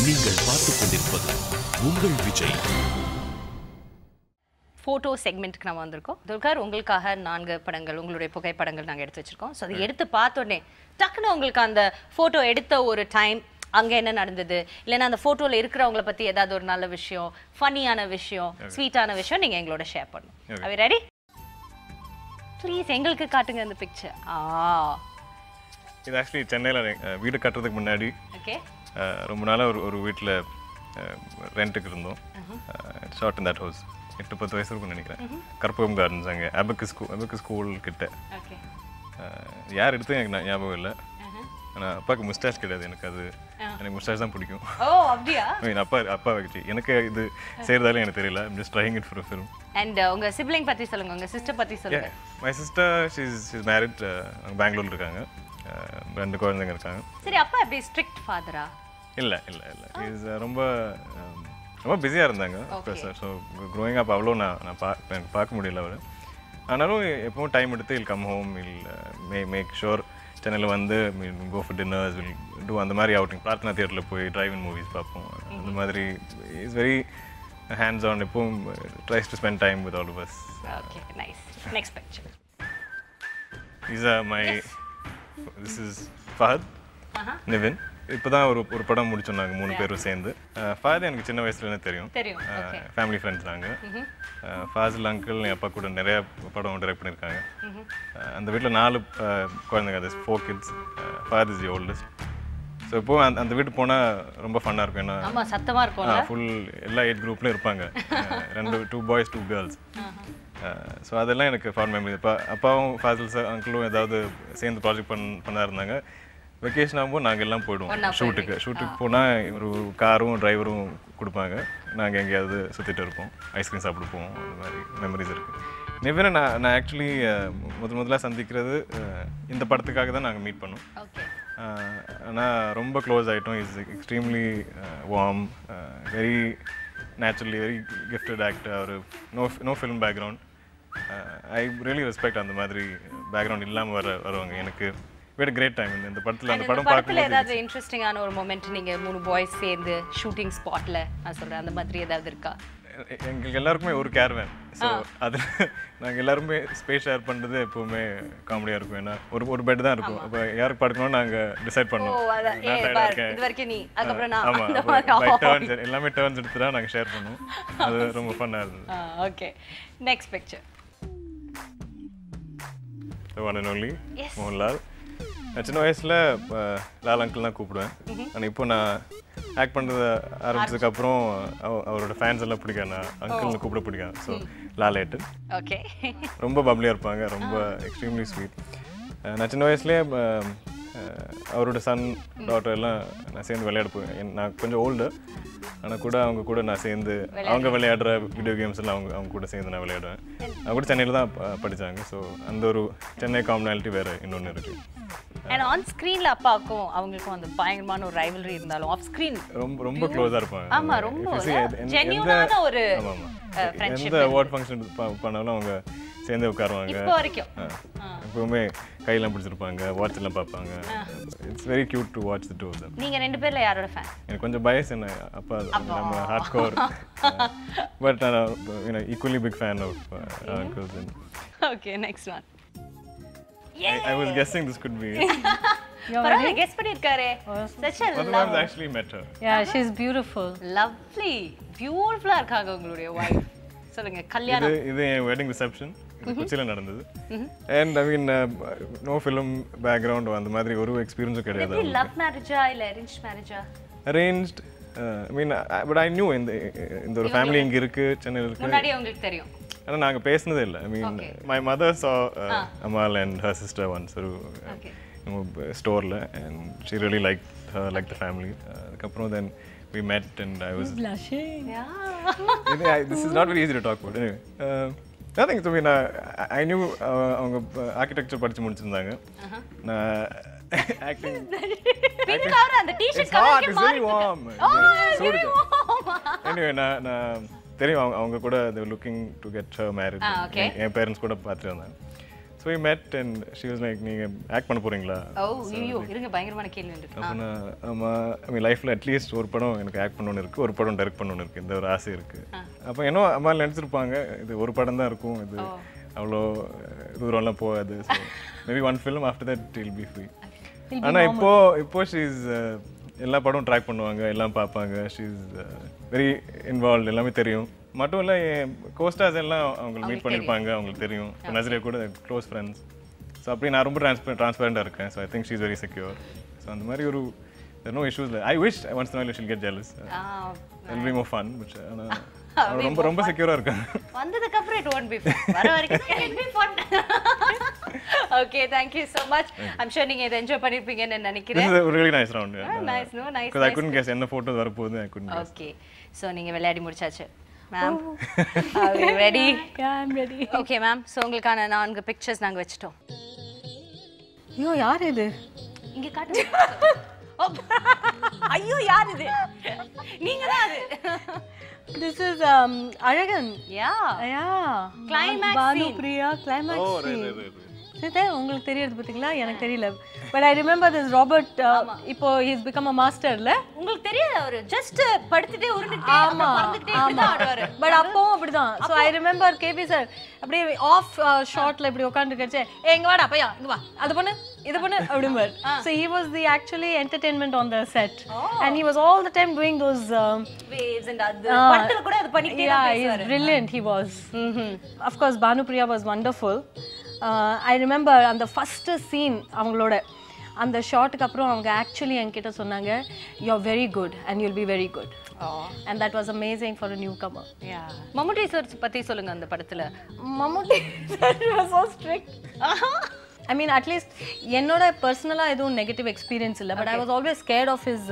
நீங்கள் பார்த்துக் கொண்டிருப்பது உங்கள் விஜய் ஃபோட்டோ செக்மெண்ட்டுக்கு நம்ம வந்திருக்கோம் துர்கார் உங்களுக்காக நான்கு படங்கள் உங்களுடைய புகைப்படங்கள் நாங்கள் எடுத்து வச்சிருக்கோம் ஸோ அதை எடுத்து பார்த்தோன்னே டக்குன்னு உங்களுக்கு அந்த ஃபோட்டோ எடுத்த ஒரு டைம் அங்கே என்ன நடந்தது இல்லைன்னா அந்த ஃபோட்டோவில் இருக்கிறவங்கள பற்றி ஏதாவது ஒரு நல்ல விஷயம் ஃபன்னியான விஷயம் ஸ்வீட்டான விஷயம் நீங்கள் எங்களோட ஷேர் பண்ணணும் அவை ரெடி ப்ளீஸ் எங்களுக்கு காட்டுங்க அந்த பிக்சர் ஆ இது ஆக்சுவலி சென்னையில் வீடு கட்டுறதுக்கு முன்னாடி ஓகே அஹ், ரொம்ப நாளாக ஒரு ஒரு வீட்டில் ரெண்ட்டுக்கு இருந்தோம் ஷார்ட் இன் தட் ஹவுஸ் எட்டு பத்து வயசு இருக்கும்னு நினைக்கிறேன் கற்பகம் கார்டன்ஸ் அங்கே அபக்கு ஸ்கூல் அபக்கு ஸ்கூல் கிட்ட ஓகே அஹ், யார் எடுத்து எனக்கு ஞா- ஞாபகம் இல்லை ஆனால் அப்பாவுக்கு முஸ்டாச் கிடையாது எனக்கு அது எனக்கு முஸ்டாச் தான் பிடிக்கும் ஓ அப்படியா I mean, அப்பா அப்பா வச்சு எனக்கு இது செய்கிறதால எனக்கு தெரியல just trying it for film and உங்க சிப்ளிங் பத்தி சொல்லுங்க உங்க சிஸ்டர் பத்தி சொல்லுங்க my sister she's she's married பெங்களூர்ல இருக்காங்க அஹ், ரெண்டு குழந்தைங்க இருக்காங்க சரி அப்பா எப்படி ஸ்ட்ரிக்ட் ஃபாதரா இல்லை இல்லை இல்லை இஸ் ரொம்ப um, ரொம்ப பிஸியாக இருந்தாங்க ஸோ க்ரோயிங் அப் அவ்வளோ நான் நான் பா எனக்கு பார்க்க முடியல அவர் ஆனாலும் எப்பவும் டைம் எடுத்து I'll come home I'll may make sure சென்னையில் வந்து go for dinners will do அந்த மாதிரி அவுட்டிங் பிரார்த்தனா தியேட்டரில் போய் டிரைவிங் மூவிஸ் பார்ப்போம் அந்த மாதிரி இஸ் வெரி ஹேண்ட்ஸ் ஆன் எப்பவும் tries to spend time with all of us okay nice next picture is my this is Fahadh Nivin இப்போ தான் ஒரு ஒரு படம் முடிச்சோம் நாங்கள் மூணு பேரும் சேர்ந்து அஹ், ஃபஹத் எனக்கு சின்ன வயசுலேருந்து தெரியும் தெரியும் ஓகே ஃபேமிலி ஃப்ரெண்ட்ஸ் நாங்கள் ஃபாசில் அங்கிள் என் அப்பா கூட நிறைய படம் டைரக்ட் பண்ணியிருக்காங்க அஹ், அந்த வீட்டில் நாலு அஹ், குழந்தைங்க அது four kids father is the oldest so இப்போ அந்த அந்த வீட்டுக்கு போனால் ரொம்ப ஃபன்னாக இருக்கும் ஏன்னா ஆமா சத்தமா இருக்கும்ல ஃபுல் எல்லா ஏஜ் குரூப்லையும் இருப்பாங்க அஹ், ரெண்டு two boys two girls so அதெல்லாம் எனக்கு ஃபார் மெமரி இப்போ அப்பாவும் ஃபாசில் சார் அங்கிளும் ஏதாவது சேர்ந்து ப்ராஜெக்ட் பண் பண்ணா இருந்தாங்க வெக்கேஷன் ஆகும்போது நாங்கள் எல்லாம் போயிடுவோம் ஷூட்டுக்கு ஷூட்டுக்கு போனால் ஒரு காரும் டிரைவரும் கொடுப்பாங்க நாங்கள் எங்கேயாவது சுற்றிட்டு இருப்போம் ஐஸ்கிரீம் சாப்பிட போவோம் அந்த மாதிரி மெமரிஸ் இருக்குது நிவினை நான் நான் ஆக்சுவலி முதல் முதல்ல சந்திக்கிறது அஹ், இந்த படத்துக்காக தான் நாங்கள் மீட் பண்ணோம் ஓகே ஆனால் ரொம்ப க்ளோஸ் ஆகிட்டோம் is extremely warm very naturally very gifted actor அவர் no no film background I really respect அந்த மாதிரி பேக்ரவுண்ட் இல்லாமல் வர வருவாங்க எனக்கு வேட் கிரேட் டைம் இந்த இந்த படத்தில் அந்த இந்த படம் படத்துல பார்க்கும்போது ஏதாவது இன்ட்ரெஸ்டிங்கான ஒரு மொமெண்ட் நீங்க மூணு பாய்ஸ் சேர்ந்து ஷூட்டிங் ஸ்பாட்ல நான் சொல்றேன் அந்த மாதிரி ஏதாவது இருக்கா எ- எங்களுக்கு எல்லாருக்குமே ஒரு கேர்வேன் ஸோ அதில் நாங்கள் எல்லாருமே ஸ்பேஸ் ஷேர் பண்ணுறது எப்போவுமே காமெடியாக இருக்கும் ஏன்னா ஒரு ஒரு பெட் தான் இருக்கும் அப்போ யாருக்கு படுக்கணும்னு நாங்கள் டிசைட் ஓ பண்ணோம் அதான் ஏ நான் tired ஆ பாரு இருக்கேன். இது வரைக்கும் நீ அதுக்கப்புறம் நான் ஆமா அந்த அப்போ மாதிரி by turns, எல்லாமே டேர்ன்ஸ் எடுத்து தான் நாங்கள் ஷேர் பண்ணுவோம் அது ரொம்ப ஃபன்னாக இருந்தது okay next picture one and only Yes. Mohanlal நான் சின்ன வயசில் லால் அங்கிள் தான் கூப்பிடுவேன் ஆனால் இப்போ நான் ஆக்ட் பண்ணுறது ஆரம்பிச்சதுக்கு அப்புறம் அவ- அவரோட ஃபேன்ஸ் எல்லாம் பிடிக்காது நான் அங்கிள்னு கூப்பிட பிடிக்காது ஸோ லால் ஏட்டு ஓகே ரொம்ப பப்ளியாக இருப்பாங்க ரொம்ப எக்ஸ்ட்ரீம்லி ஸ்வீட் நான் சின்ன வயசுலேயே அஹ், அஹ், அவரோட சன் டாட்டர் எல்லாம் நான் சேர்ந்து விளையாட போவேன் என்- நான் கொஞ்சம் ஓல்டு ஆனால் கூட அவங்க கூட நான் சேர்ந்து அவங்க விளையாடுற வீடியோ கேம்ஸ் எல்லாம் அவங்க அவங்க கூட சேர்ந்து நான் விளையாடுவேன் அவங்க கூட சென்னையில் தான் ப- படிச்சாங்க ஸோ அந்த ஒரு சென்னை காமனாலிட்டி வேறு இன்னொன்று இருக்குது அண்ட் ஆன் ஸ்க்ரீன்ல அப்பாவுக்கும் அவங்களுக்கும் அந்த பயங்கரமான ஒரு ரைவலரி இருந்தாலும் ஆஃப் ஸ்க்ரீன் ரொம்ப ரொம்ப க்ளோஸாக இருப்பாங்க ஆமா, ரொம்ப If you see, எந்த- எந்த- genuine-ஆன ஒரு, ஆமா, ஆமா. அஹ், friendship எந்த அவார்ட் ஃபங்க்ஷன் பண்ணாலும் அவங்க சேர்ந்து உட்காருவாங்க இப்போ வரைக்கும் ஆ. எப்பவுமே கையெல்லாம் பிடிச்சிருப்பாங்க வாட்ச் எல்லாம் பார்ப்பாங்க it's very cute to watch the two of நீங்க ரெண்டு பேர்ல யாரோட ஃபேன் எனக்கு கொஞ்சம் பயஸ் என்ன அப்பா நம்ம ஹார்ட் கோர் பட் நான் equally big fan of uncles okay next one I was guessing this could be பரவாயில்ல கெஸ் பண்ணிருக்காரே such a மதுமாம் love actually met her Yeah, she's beautiful. lovely பியூட்டிஃபுல்லா இருக்காங்க உங்களுடைய வைஃப் சொல்லுங்க கல்யாணம் இது இது என் வெட்டிங் ரிசப்ஷன் இது கொச்சியில் நடந்தது and I mean no film background அந்த மாதிரி ஒரு எக்ஸ்பீரியன்ஸும் கிடையாது எப்படி லவ் மேரேஜா இல்ல அரேஞ்ச் மேரேஜா arranged I mean but I knew இந்த இந்த ஒரு ஃபேமிலி இங்கே இருக்கு சென்னையில் இருக்கு முன்னாடி உங்களுக்கு தெரியும் ஆனால் நாங்கள் பேசினதே இல்லை I mean Okay. My mother saw Amal and her sister once ஒரு Okay. ஸ்டோரில் and she really like like the family அதுக்கப்புறம் then we met and I was Blushing. This is not very easy to talk about anyway nothing so mean I knew அவங்க architecture படித்து முடிச்சிருந்தாங்க நான் acting pink colour அந்த t-shirt It's hot, கலருக்கு it's very மாறி warm. Oh, Yeah, very சூடு. warm. anyway நான் நான் தெரியும் அவங்க அவங்க கூட looking to get her married Ah, okay. என் பேரண்ட்ஸ் கூட பார்த்துட்டு வந்தேன் so we met and she was like நீங்கள் ஆக்ட் பண்ண போகிறீங்களா ஓ ஐயோ இருங்க பயங்கரமான கேள்வி இருக்கு அப்போ நான் ஆமாம் ஐ மீன் லைஃப்பில் அட்லீஸ்ட் ஒரு படம் எனக்கு ஆக்ட் பண்ணணும்னு இருக்குது ஒரு படம் டைரக்ட் பண்ணணும்னு இருக்குது இந்த ஒரு ஆசை இருக்குது அப்போ என்ன அம்மா நினச்சிருப்பாங்க இது ஒரு படம் தான் இருக்கும் இது அவ்வளோ அஹ், தூரம்லாம் போகாது so maybe one film after that will be free ஆனால் இப்போ இப்போ ஷீஸ் எல்லா படம் ட்ராக் பண்ணுவாங்க எல்லாம் பார்ப்பாங்க ஷீஸ் வெரி இன்வால்வ் எல்லாமே தெரியும் மட்டும் இல்லை என் கோஸ்டார்ஸ் எல்லாம் அவங்க மீட் பண்ணியிருப்பாங்க அவங்களுக்கு தெரியும் இப்போ நசரியா கூட க்ளோஸ் ஃப்ரெண்ட்ஸ் ஸோ அப்படி நான் ரொம்ப ட்ரான்ஸ்பர் ட்ரான்ஸ்பரண்டாக இருக்கேன் so I think she's very secure so அந்த மாதிரி ஒரு no issues I wish once நாள் she'll get jealous will be more fun but ஆனால் ரொம்ப ரொம்ப செக்யூராக இருக்காங்க வந்ததுக்கு அப்புறம் இட் ஒன்ட் பி வர வரைக்கும் it be fun okay thank you so much I'm sure நீங்க இதை என்ஜாய் பண்ணிருப்பீங்கன்னு திஸ் நினைக்கிறேன் இஸ் a really nice round nice, no, nice, because I couldn't guess என்ன ஃபோட்டோஸ் வரப்போகுது I couldn't guess okay so நீங்க விளையாடி முடிச்சாச்சு ma'am ready Yeah, I'm ready. Okay ma'am so உங்களுக்கான நான்கு பிக்சர்ஸ் நாங்க வச்சிட்டோம் ஐயோ யார் இது இங்க காட்டு ஐயோ யார் இது நீங்க தான் அது this is Azhagan yeah yeah Climax Bhanu scene. Priya ஓ climax right, right, right, right. சரி உங்களுக்கு தெரியுது பார்த்தீங்களா எனக்கு தெரியல but I remember this Robert இப்போ ஹீஸ் பிகம் அ மாஸ்டர்ல உங்களுக்கு தெரியாது அவரு ஜஸ்ட் படுத்துட்டே உருண்டுட்டே ஆமா பறந்துட்டே இப்படி தான் ஆடுவாரு பட் அப்பவும் அப்படிதான் so I remember KB sir அப்படியே ஆஃப் ஷார்ட்ல இப்படி உட்காந்து கடிச்சு ஏ இங்க வாடா பையா இங்க வா அது பண்ணு இது பண்ணு அப்படிம்பார் so he was the actually entertainment on the set and he was all the time doing those waves and அது படத்துல கூட அது பண்ணிட்டே yeah தான் he's பேசுவாரு brilliant he was of course Bhanupriya was wonderful uh, I remember அந்த first scene அவங்களோட அந்த ஷாட்டுக்கு அப்புறம் அவங்க ஆக்சுவலி என்கிட்ட சொன்னாங்க you are very good and you'll be very good and that was amazing for a newcomer yeah Mammootty sir பத்தி சொல்லுங்க அந்த படத்துல Mammootty was so strict I mean at least என்னோட பர்சனலாக எதுவும் நெகட்டிவ் எக்ஸ்பீரியன்ஸ் இல்லை but I was always scared of his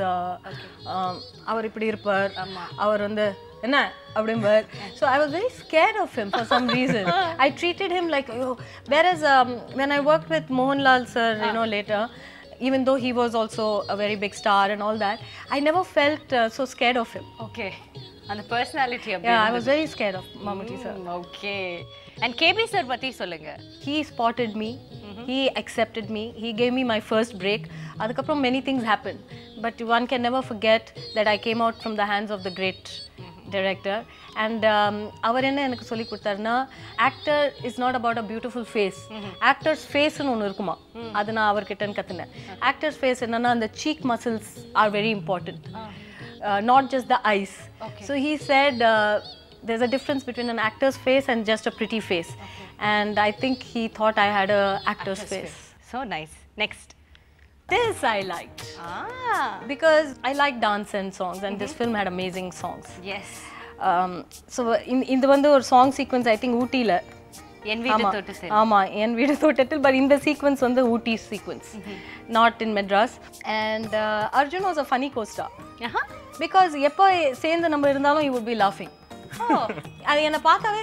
அவர் இப்படி இருப்பார் அவர் வந்து என்ன அப்படிம்பார் so I was very scared of him for some reason I treated him like ஐயோ where is when I work with Mohanlal sir you know later even though he was also a very big star and all that, I never felt uh, so scared of him. Okay அந்த personality அப்படி Yeah, I was very scared of Mammootty sir. Okay and KB sir பத்தி சொல்லுங்க he spotted me he accepted me he gave me my first break அதுக்கப்புறம் many things happened but one can never forget that i came out from the hands of the great director and um, அவர் என்ன எனக்கு சொல்லி கொடுத்தாருன்னா actor is not about a beautiful face actor's face னு ஒன்று இருக்குமா அது நான் அவர்கிட்ட கற்றுனேன் actor's face என்னன்னா அந்த cheek muscles are very important uh, not just the eyes so he said uh, there's a difference between an actor's face and just a pretty face and i think he thought i had a actor's face so nice next this i liked ஆ because i like dance and songs and this film had amazing songs yes um, so in இந்த வந்து ஒரு song sequence I think ஊட்டியில் என் வீட்டு தொட்டு சரி ஆமா என் வீடு தோட்டத்தில் பட் இந்த சீக்வன்ஸ் வந்து Ooty sequence not in Madras and Arjun was a funny costar ஆஹா பிகாஸ் எப்போ சேர்ந்து நம்ம இருந்தாலும் யூ வுட் பி லாஃபிங் அது என்னை பார்த்தாவே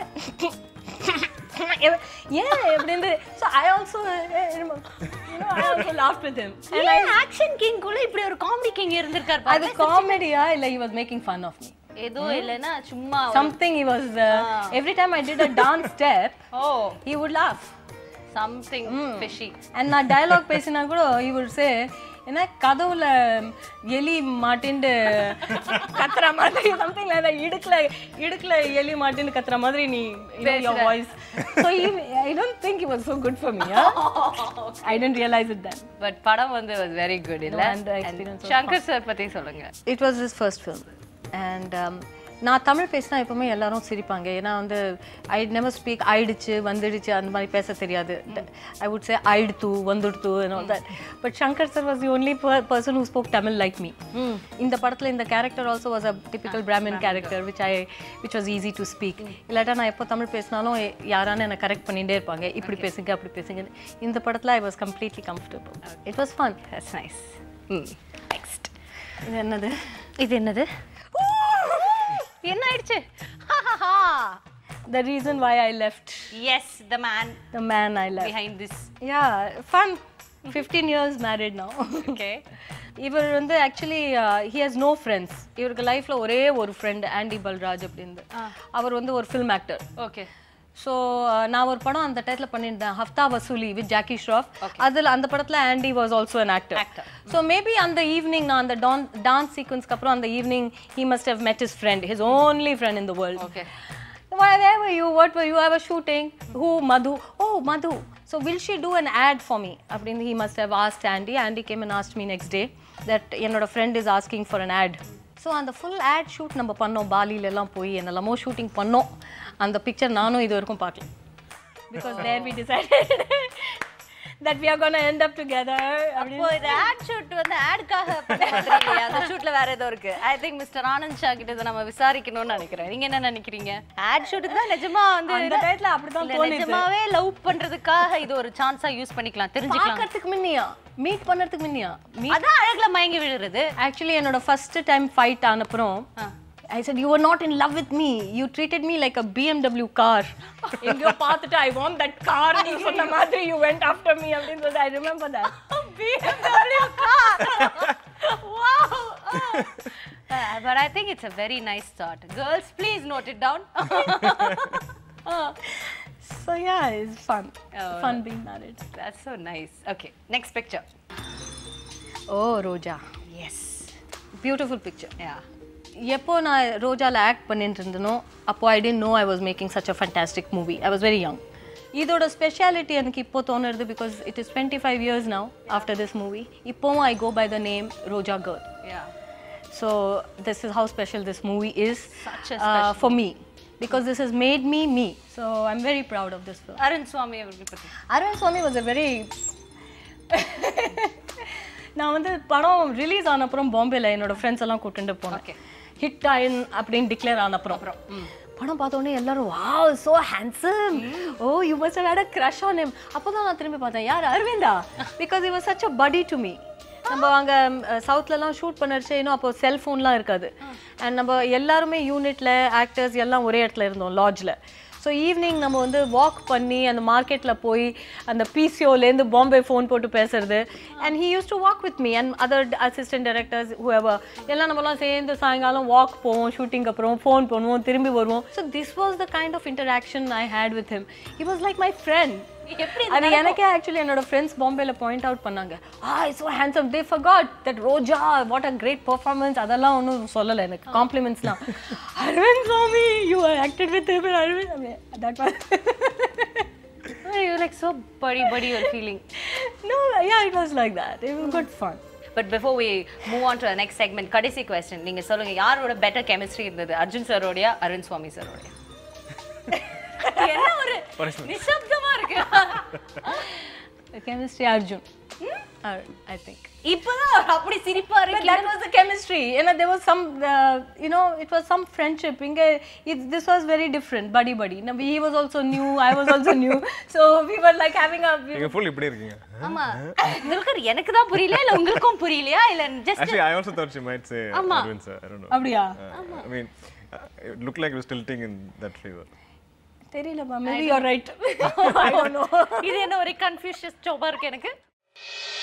ஏன் எப்படின்னு so I also I also laughed with him ஏன் ஆக்ஷன் கிங் குள்ள இப்படி ஒரு காமெடி கிங் இருந்திருக்காரு அது பாருங்க. காமெடியா இல்லை he was making fun of me ஏதோ இல்லைன்னா சும்மா something he was uh, every time I did a dance step ஓ he would laugh something fishy and நான் டயலாக் பேசினா கூட he would say என்ன கதவுல எலி மாட்டின்ட்டு கத்துற மாதிரி சம்திங் லைக் தட் இடுக்குல இடுக்குல எலி மாட்டின்னு கத்துற மாதிரி நீ your voice so he, I don't think it was so good for me yeah? I didn't realize it then but படம் வந்து வாஸ் வெரி குட் இல்ல No, and the experience was Shankar sir பத்தி சொல்லுங்க it was his first film and um, நான் தமிழ் பேசினா எப்பவுமே எல்லாரும் சிரிப்பாங்க ஏன்னா வந்து ஐ நெவர் ஸ்பீக் ஆயிடுச்சு வந்துடுச்சு அந்த மாதிரி பேச தெரியாது ஐ வுட் சே ஆயிடுத்து வந்துடுத்து and all that but Shankar sir was the only person who spoke Tamil like me இந்த படத்தில் இந்த character also was a typical Brahmin character which I which was easy to speak இல்லாட்டா நான் எப்போ தமிழ் பேசினாலும் எ- யாரானு என்னை கரெக்ட் பண்ணிகிட்டே இருப்பாங்க இப்படி பேசுங்க அப்படி பேசுங்க இந்த படத்தில் I was completely comfortable it was fun that's nice hmm next இது என்னது இது என்னது என்ன ஆயிடுச்சு the reason why I left is the man the man I left. Behind this Yeah, fun. 15 years married now. ஓகே இவர் வந்து actually he has no friends இவருக்கு லைஃப்ல ஒரே ஒரு ஃப்ரெண்ட் ஆண்டி பல்ராஜ் அப்படின்னு அவர் வந்து ஒரு ஃபில்ம் ஆக்டர் ஓகே ஸோ நான் ஒரு படம் அந்த டயத்தில் பண்ணியிருந்தேன் ஹஃப்தா வசூலி வித் ஜாக்கி ஷ்ராஃப் அதில் அந்த படத்தில் Andy was also an actor Actor. So maybe அந்த ஈவினிங் நான் அந்த டான் டான்ஸ் சீக்வன்ஸ்க்கு அப்புறம் அந்த evening he must have met his friend his only friend in the world Okay. where were you what were you I was shooting who madhu oh madhu so will she do an ad for me அப்படின்னு he must have asked andy andy came and asked me next day that என்னோட friend is asking for an ad so அந்த full ad shoot நம்ம பண்ணோம் பாலியில எல்லாம் போய் என்னெல்லாமோ shooting பண்ணோம் அந்த பிக்சர் நானும் இது வரைக்கும் பார்க்கல because there we decided that we are going to end up together அப்போ இது ஆட் ஷூட் வந்து ஆடுக்காக பண்ண மாதிரி இல்லையா அந்த ஷூட்ல வேற ஏதோ இருக்கு I think mister Anand Shah கிட்ட இதை நம்ம விசாரிக்கணும்னு நினைக்கிறேன் நீங்க என்ன நினைக்கிறீங்க ஆட் ஷூட்டுக்கு தான் நிஜமா வந்து அந்த டயத்துல அப்படிதான் இல்ல, தோணுது. நிஜமாவே லவ் பண்றதுக்காக இது ஒரு சான்ஸா யூஸ் பண்ணிக்கலாம் தெரிஞ்சுக்கலாம் பார்க்கறதுக்கு முன்னியா மீட் பண்ணறதுக்கு முன்னியா மீட் அதான் அழகுல மயங்கி விழுறது ஆக்சுவலி என்னோட ஃபர்ஸ்ட் டைம் ஃபைட் ஆனப்புறம் I said you were not in love with me you treated me like a BMW car எங்கேயோ பார்த்துட்டு ஐ want that car நீ சொன்ன மாதிரி you went after me அப்படின்னு சொல்லி I remember that BMW car wow Uh, but I think it's a very nice thought. Girls, please note it down. so yeah it's fun Oh. fun being married That's so nice. Okay, next picture. oh Roja Yes. beautiful picture Yeah. எப்போ நான் ரோஜால act பண்ணிட்டு இருந்தனோ அப்போ I didn't no I was making such a fantastic movie I was very young இதோட speciality எனக்கு இப்போ தோணுறது because it is twenty five years now after this movie இப்போவும் I go by the name Roja girl Yeah. So this is how special this movie is Such a uh, for me because this has made me me. So I'm very proud of this film. Arun Swamy அவர்கள் பத்தி Arvind Swamy was a very நான் வந்து படம் release ஆன அப்புறம் பாம்பேல என்னோட friends எல்லாம் கூட்டிட்டு போனேன் Okay. ஹிட் ஆயின் அப்படின்னு டிக்ளேர் ஆன அப்புறம் படம் பார்த்த உடனே எல்லாரும் wow so handsome oh you must have had a crush on him அப்பதான் நான் திரும்பி பார்த்தேன் யார் அரவிந்தா because he was such a buddy to me நம்ம அங்கே சவுத்லலாம் ஷூட் பண்ணிருச்சு இன்னும் அப்போ செல்ஃபோன்லாம் இருக்காது அண்ட் நம்ம எல்லாருமே யூனிட்ல ஆக்டர்ஸ் எல்லாம் ஒரே இடத்துல இருந்தோம் லாட்ஜில் ஸோ ஈவினிங் நம்ம வந்து வாக் பண்ணி அந்த மார்க்கெட்டில் போய் அந்த பிசிஓலேருந்து பாம்பே ஃபோன் போட்டு பேசுறது and he use to walk with me and other assistant directors whoever எல்லாம் நம்மலாம் சேர்ந்து சாயங்காலம் வாக் போவோம் ஷூட்டிங் அப்புறம் ஃபோன் பண்ணுவோம் திரும்பி வருவோம் so this was the kind of interaction I had with him he was like my friend எப்படி அது எனக்கே ஆக்சுவலி என்னோட ஃப்ரெண்ட்ஸ் பாம்பேல பாயிண்ட் அவுட் பண்ணாங்க ஆ so handsome they forgot that Roja what a great performance அதெல்லாம் ஒன்றும் சொல்லலை எனக்கு காம்ப்ளிமெண்ட்ஸ்லாம் Aravind Swamy you acted with Aravind that was you're like so buddy buddy you're feeling. no yeah it was like that it was good fun But before we move on to the next segment, கடைசி question நீங்க சொல்லுங்க யாரோட better chemistry இருந்தது அர்ஜுன் சாரோடயா அருண் சுவாமி சாரோடயா என்ன ஒரு நிசப்தமா இருக்கு the chemistry arjun uh, i think இப்பதான் அவர் அப்படி சிரிப்பா But இருக்கு that was the chemistry. You know, there was some, uh, you know, it was some friendship. Inge, it, this was very different, buddy buddy. Now, he was also new, I was also new. So we were like having a. நீங்க full இப்படி இருக்கீங்க ஆமா துல்கர் எனக்கு தான் புரியல இல்ல உங்களுக்கும் புரியலையா இல்ல just Actually, I also thought she might say ஆமா. Arvind sir. I don't know. அப்படியா Uh, I mean, uh, it looked like it was tilting in that favor. தெரியலப்பா maybe you're right I don't know இது என்ன ஒரு confusion ஜோபா இருக்கு எனக்கு